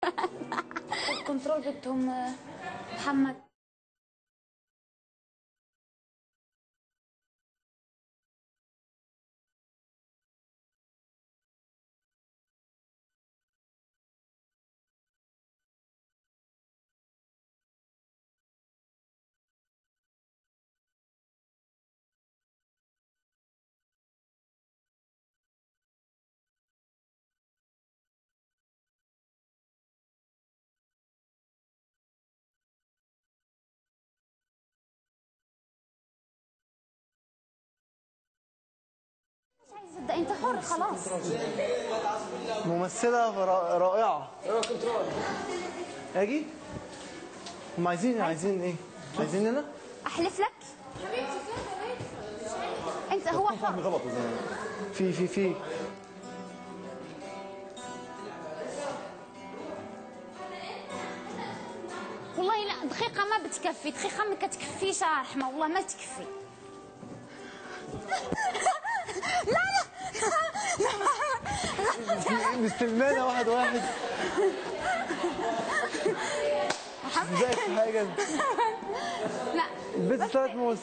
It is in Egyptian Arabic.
الكنترول بدهم آه، محمد مش عايز تصدق انت حر خلاص ممثلة را- رائعة اجي هم عايزين عايزين ايه عايزين انا احلف لك انت هو حر غلط زمان في في في والله لا دقيقة ما بتكفي دقيقة ما كتكفيش يا رحمة والله ما تكفي مستلمانة واحد واحد ازيك في حاجة لا البيت ثلاث